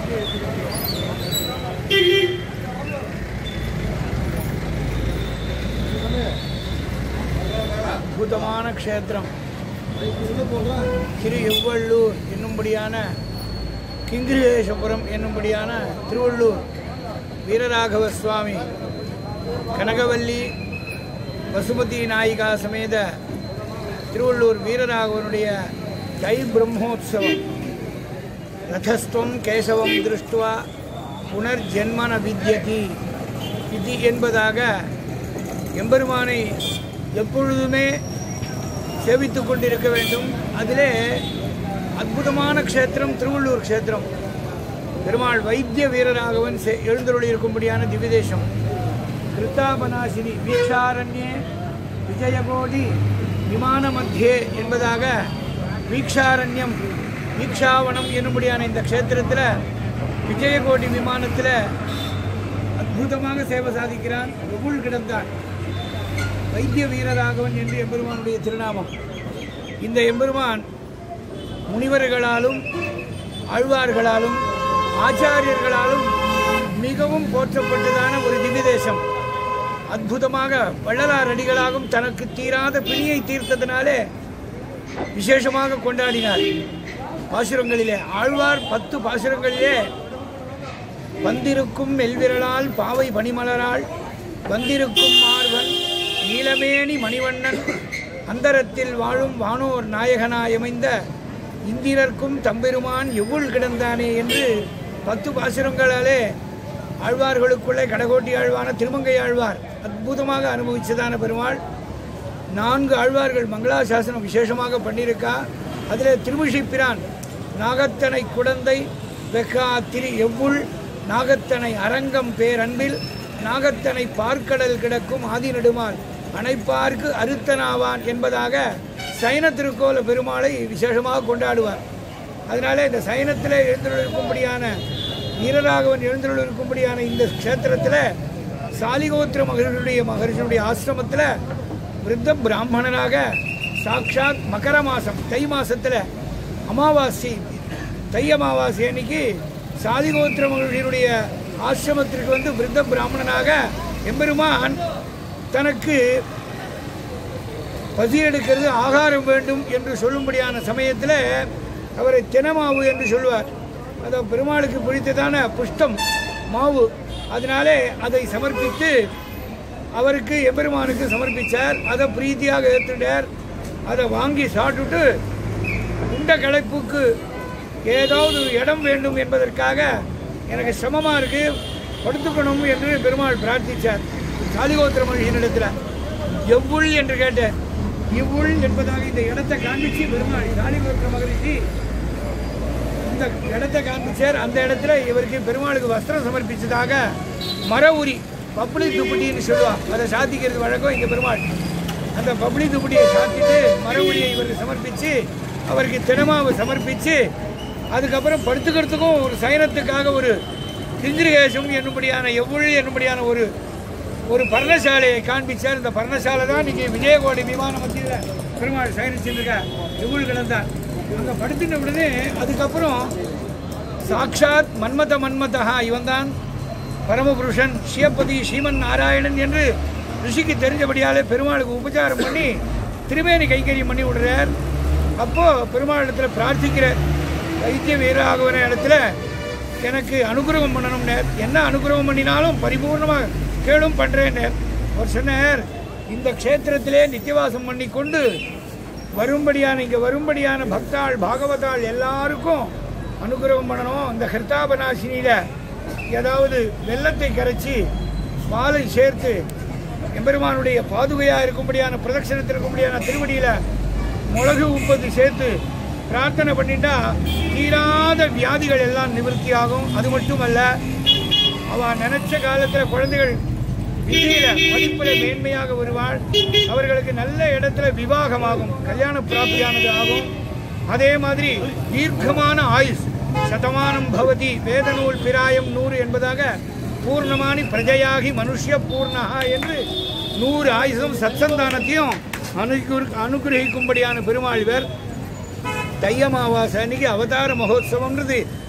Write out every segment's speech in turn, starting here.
அற்புதமான க்ஷேத்திரம் திரு எவ்வள்ளூர் என்னும்படியான கிங்கிரேசபுரம் என்னும்படியான திருவள்ளூர் வீரராகவ சுவாமி கனகவல்லி வசுமதி நாயிகா சமேத திருவள்ளூர் வீரராகவனுடைய தை பிரம்மோத்சவம் ரதஸ்துவம் கேசவம் திருஷ்டுவா புனர்ஜென்மன வித்யதி இது என்பதாக எம்பெருமானை எப்பொழுதுமே சேவித்துக் கொண்டிருக்க வேண்டும் அதிலே அற்புதமான க்ஷேத்திரம் திருவள்ளூர் க்ஷேத்திரம் பெருமாள் வைத்திய வீரராகவன் செ- எழுந்தருளி இருக்கும்படியான திவ்யதேசம் கிருத்தாபநாசினி வீக்ஷாரண்யே விஜயகோடி விமான மத்தியே என்பதாக வீக்ஷாரண்யம் வீக்ஷாவனம் என்னும்படியான இந்த க்ஷேத்திரத்தில் விஜயகோடி விமானத்தில் அற்புதமாக சேவை சாதிக்கிறான் எவுள் கிடந்தான் வைத்திய வீரராகவன் என்று எம்பெருமானுடைய திருநாமம் இந்த எம்பெருமான் முனிவர்களாலும் ஆழ்வார்களாலும் ஆச்சாரியர்களாலும் மிகவும் போற்றப்பட்டதான ஒரு திவ்ய தேசம் அற்புதமாக வள்ளலார் அடிகளாகும் தனக்கு தீராத பிணியை தீர்த்ததினாலே விசேஷமாக கொண்டாடினார் பாசுரங்களிலே ஆழ்வார் பத்து பாசுரங்களிலே வந்திருக்கும் மெல்விரலால் பாவை பனிமலரால் வந்திருக்கும் மார்பன் நீலமேனி மணிவண்ணன் அந்தரத்தில் வாழும் வானோர் நாயகனாயமைந்த இந்திரர்க்கும் தம்பெருமான் எவ்வுள் கிடந்தானே என்று பத்து பாசுரங்களாலே ஆழ்வார்களுக்குள்ளே கடகோட்டி ஆழ்வான திருமங்கை ஆழ்வார் அற்புதமாக அனுபவிச்சதான பெருமாள் நான்கு ஆழ்வார்கள் மங்களாசாசனம் விசேஷமாக பண்ணியிருக்கா அதில் திருமிழிப்பிரான் நாகத்தனை குடந்தை வெக்கா திரு எவ்வுள் நாகத்தனை அரங்கம் பேரன்பில் நாகத்தனை பார்க்கடல் கிடக்கும் ஆதி நெடுமால் அணைப்பார்க்கு அறுத்தனாவான் என்பதாக சைன திருக்கோல பெருமாளை விசேஷமாக கொண்டாடுவார் அதனாலே இந்த சைனத்தில் எழுந்துள்ளிருக்கும்படியான வீரராகவன் எழுந்துள்ளிருக்கும்படியான இந்த க்ஷேத்திரத்தில் சாலிகோத்திர மகர்களுடைய மகர்ஷனுடைய ஆசிரமத்தில் விருத்த பிராமணனாக சாக்ஷாத் மகர மாசம் தை மாசத்துல அமாவாசை தை அமாவாசை அன்னைக்கு சாலிகோத்திர மகர்களுடைய ஆசிரமத்திற்கு வந்து விருத்த பிராமணனாக எம்பெருமான் தனக்கு பசி எடுக்கிறது ஆகாரம் வேண்டும் என்று சொல்லும்படியான சமயத்தில் அவரை தினமாவு என்று சொல்லுவார் அது பெருமாளுக்கு பிடித்ததான புஷ்டம் மாவு அதனாலே அதை சமர்ப்பித்து அவருக்கு எம்பெருமானுக்கு சமர்ப்பிச்சார் அதை பிரீத்தியாக ஏற்றுட்டார் அதை வாங்கி சாப்பிட்டுட்டு உண்ட களைப்புக்கு ஏதாவது ஒரு இடம் வேண்டும் என்பதற்காக எனக்கு சிரமமாக இருக்கு படுத்துக்கணும் என்று பெருமாள் பிரார்த்தித்தார் சாலிகோத்திர மகிழ்ச்சியினிடத்தில் எவ்வுள் என்று கேட்டேன் இவ்வுள் என்பதாக இந்த இடத்தை காண்பிச்சு பெருமாள் சாலிகோத்திர மகிழ்ச்சி இந்த இடத்தை காண்பிச்சார் அந்த இடத்துல இவருக்கு பெருமாளுக்கு வஸ்திரம் சமர்ப்பிச்சதாக மர உரி பப்ளி துப்பட்டின்னு சொல்லுவான் அதை சாத்திக்கிறது வழக்கம் இங்கே பெருமாள் அந்த பப்ளி துப்பட்டியை சாத்திட்டு மர உரியை இவருக்கு சமர்ப்பித்து அவருக்கு தினமாவை சமர்ப்பித்து அதுக்கப்புறம் படுத்துக்கிறதுக்கும் ஒரு சயனத்துக்காக ஒரு கிஞ்சிரிகேசம் என்னும்படியான எவ்வளவு என்னும்படியான ஒரு ஒரு பர்ணசாலையை காண்பிச்சார் இந்த பர்ணசாலை தான் இன்னைக்கு விஜயகோடி விமான மத்தியில் பெருமாள் சயனிச்சிருக்க எவ்வளவு கிடந்தார் அங்கே படுத்துட்ட உடனே அதுக்கப்புறம் சாக்ஷாத் மன்மத மன்மதா இவன்தான் பரமபுருஷன் சிவபதி ஸ்ரீமன் நாராயணன் என்று ரிஷிக்கு தெரிஞ்சபடியாலே பெருமாளுக்கு உபச்சாரம் பண்ணி திருமேனி கைங்கரியம் பண்ணி விடுறார் அப்போ பெருமாள் இடத்துல பிரார்த்திக்கிற வைத்திய வீராகவன இடத்துல எனக்கு அனுகிரகம் பண்ணணும்னார் என்ன அனுகிரகம் பண்ணினாலும் பரிபூர்ணமாக கேளும் பண்ணுறேன்னார் அவர் சொன்னார் இந்த க்ஷேத்திரத்திலே நித்தியவாசம் பண்ணி கொண்டு வரும்படியான இங்கே வரும்படியான பக்தாள் பாகவதாள் எல்லாருக்கும் அனுகிரகம் பண்ணணும் இந்த ஹிருத்தாபநாசினியில் ஏதாவது வெள்ளத்தை கரைச்சி பாலை சேர்த்து எம்பெருமானுடைய பாதுகையாக இருக்கும்படியான பிரதட்சணத்தில் இருக்கும்படியான திருவடியில் மிளகு உப்பது சேர்த்து பிரார்த்தனை பண்ணிட்டா தீராத வியாதிகள் எல்லாம் நிவர்த்தி ஆகும் அது மட்டுமல்ல அவ நினைச்ச காலத்தில் குழந்தைகள் விதியில படிப்புல மேன்மையாக வருவாள் அவர்களுக்கு நல்ல இடத்துல விவாகமாகும் கல்யாண பிராப்தியானது ஆகும் அதே மாதிரி தீர்க்கமான ஆயுஷ் சதமானம் பவதி வேத நூல் பிராயம் நூறு என்பதாக பூர்ணமானி பிரஜையாகி மனுஷ்ய பூர்ணஹா என்று நூறு ஆயுசும் சத்சந்தானத்தையும் அனுகிரு அனுகிரகிக்கும்படியான பெருமாள் இவர் தை அமாவாசை அன்னைக்கு அவதார மகோத்சவம்ன்றது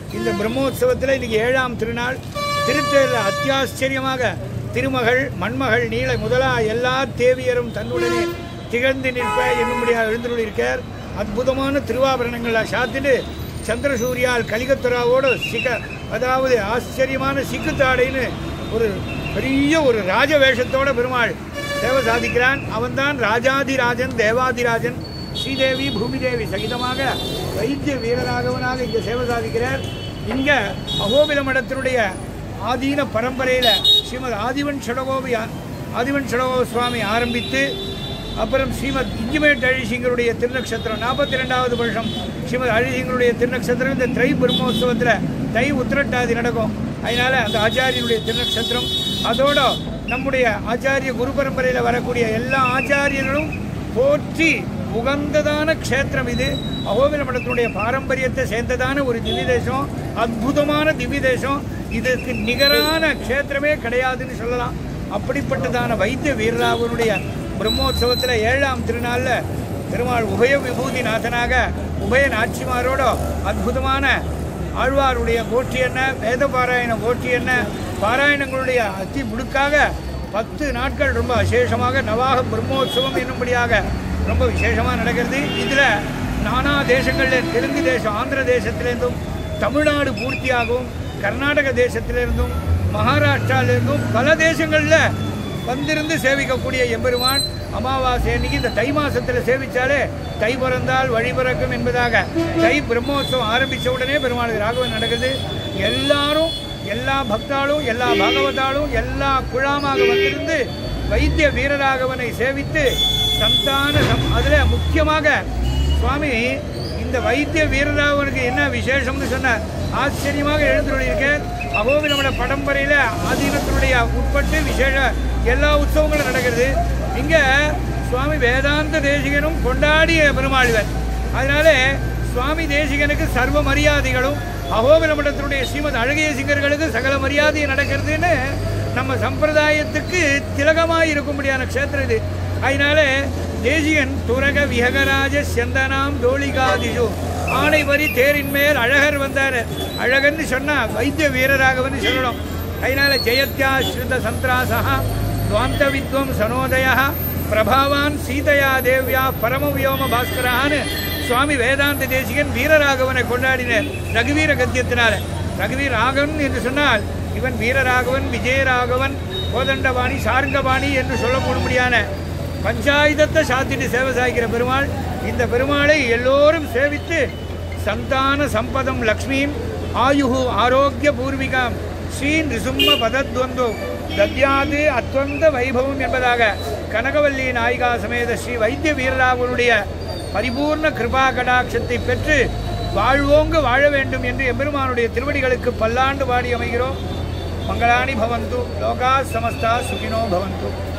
இந்த பிரம்மோற்சவத்தில் இன்னைக்கு ஏழாம் திருநாள் திருத்தேரில் அத்தியாச்சரியமாக திருமகள் மண்மகள் நீல முதலா எல்லா தேவியரும் தன்னுடனே திகழ்ந்து நிற்ப என்னும்படியாக எழுந்துள்ளிருக்கார் அற்புதமான திருவாபரணங்களை சாத்திட்டு சந்திரசூரியால் கலிகத்துராவோடு சிக அதாவது ஆச்சரியமான சிக்கு தாடைன்னு ஒரு பெரிய ஒரு ராஜ வேஷத்தோட பெருமாள் சேவை சாதிக்கிறான் அவன்தான் ராஜாதிராஜன் தேவாதிராஜன் ஸ்ரீதேவி பூமிதேவி சகிதமாக வைத்திய வீரராகவனாக இங்கே சேவை சாதிக்கிறார் இங்கே அகோபில மடத்தினுடைய ஆதீன பரம்பரையில் ஸ்ரீமத் ஆதிவன் சடகோபி ஆதிவன் சடகோ சுவாமி ஆரம்பித்து அப்புறம் ஸ்ரீமத் இஞ்சிமேட் அழிசிங்கருடைய திருநக்ஷத்திரம் நாற்பத்தி ரெண்டாவது வருஷம் ஸ்ரீமத் அழிசிங்கருடைய திருநக்ஷத்திரம் இந்த திரை பிரம்மோத்சவத்தில் தை உத்திரட்டாதி நடக்கும் அதனால அந்த ஆச்சாரியனுடைய திருநக்ஷத்திரம் அதோட நம்முடைய ஆச்சாரிய குரு பரம்பரையில் வரக்கூடிய எல்லா ஆச்சாரியர்களும் போற்றி உகந்ததான க்ஷேத்திரம் இது அகோபில மடத்தினுடைய பாரம்பரியத்தை சேர்ந்ததான ஒரு திவ்ய தேசம் அற்புதமான திவ்ய தேசம் இதுக்கு நிகரான க்ஷேத்திரமே கிடையாதுன்னு சொல்லலாம் அப்படிப்பட்டதான வைத்திய வீரராவனுடைய பிரம்மோற்சவத்தில் ஏழாம் திருநாளில் பெருமாள் உபய விபூதி நாதனாக உபய நாச்சிமாரோட அற்புதமான ஆழ்வாருடைய கோஷ்டி என்ன வேத பாராயண கோஷ்டி என்ன பாராயணங்களுடைய அத்தி முழுக்காக பத்து நாட்கள் ரொம்ப விசேஷமாக நவாக பிரம்மோற்சவம் என்னும்படியாக ரொம்ப விசேஷமாக நடக்கிறது இதில் நானா தேசங்களில் தெலுங்கு தேசம் ஆந்திர தேசத்திலேருந்தும் தமிழ்நாடு பூர்த்தியாகவும் கர்நாடக தேசத்திலிருந்தும் மகாராஷ்டிராவிலிருந்தும் பல தேசங்களில் வந்திருந்து சேவிக்கக்கூடிய எம்பெருமான் அமாவாசை அன்னைக்கு இந்த தை மாசத்துல சேவிச்சாலே தை பிறந்தால் வழி பிறக்கும் என்பதாக தை பிரம்மோற்சவம் ஆரம்பிச்ச உடனே பெருமாளுக்கு ராகவன் நடக்குது எல்லாரும் எல்லா பக்தாளும் எல்லா பாகவதாலும் எல்லா குழாமாக வந்திருந்து வைத்திய வீரராகவனை சேவித்து சந்தான சம் அதில் முக்கியமாக சுவாமி இந்த வைத்திய வீரராகவனுக்கு என்ன விசேஷம்னு சொன்னார் ஆச்சரியமாக எழுந்துள்ளிருக்கேன் அகோபிலமோட படம்பரையில் ஆதீனத்தினுடைய உட்பட்டு விசேஷ எல்லா உற்சவங்களும் நடக்கிறது இங்கே சுவாமி வேதாந்த தேசிகனும் கொண்டாடிய பெருமாள்வர் அதனால சுவாமி தேசிகனுக்கு சர்வ மரியாதைகளும் அகோபில மண்டலத்தினுடைய ஸ்ரீமத் அழகிய சிங்கர்களுக்கு சகல மரியாதை நடக்கிறதுன்னு நம்ம சம்பிரதாயத்துக்கு திலகமாக இருக்கும்படியான க்ஷேத்திரம் இது அதனால தேசிகன் துரக விஹகராஜ செந்தனாம் தோழிகாதிஷு ஆணை வரி தேரின் மேல் அழகர் வந்தார் அழகன்னு சொன்னா வைத்திய வீரராகவன்னு சொல்லணும் அதனால ஜெயத்யாஸ்ருத சந்திராசா துவாந்த வித்வம் சனோதய பிரபாவான் சீதையா தேவ்யா பரம வியோம பாஸ்கரான்னு சுவாமி வேதாந்த தேசிகன் வீரராகவனை கொண்டாடினார் ரகுவீர கத்தியத்தினால ரகுவீர் ராகவன் என்று சொன்னால் இவன் வீரராகவன் விஜயராகவன் கோதண்டபாணி சார்ங்கபாணி என்று சொல்ல முடியான பஞ்சாயுதத்தை சாத்திட்டு சேவை சாய்க்கிற பெருமாள் இந்த பெருமாளை எல்லோரும் சேவித்து சந்தான சம்பதம் லக்ஷ்மீம் ஆயுகு ஆரோக்கிய பூர்விகாம் ஸ்ரீ நிருசும்ம பதத்வந்தோ தத்யாது அத்வந்த வைபவம் என்பதாக கனகவல்லி நாயிகா சமேத ஸ்ரீ வைத்திய வீரராகவனுடைய பரிபூர்ண கிருபா கடாட்சத்தை பெற்று வாழ்வோங்கு வாழ வேண்டும் என்று எம்பெருமானுடைய திருவடிகளுக்கு பல்லாண்டு பாடி அமைகிறோம் மங்களானி பவந்து லோகா சமஸ்தா சுகினோ பவந்து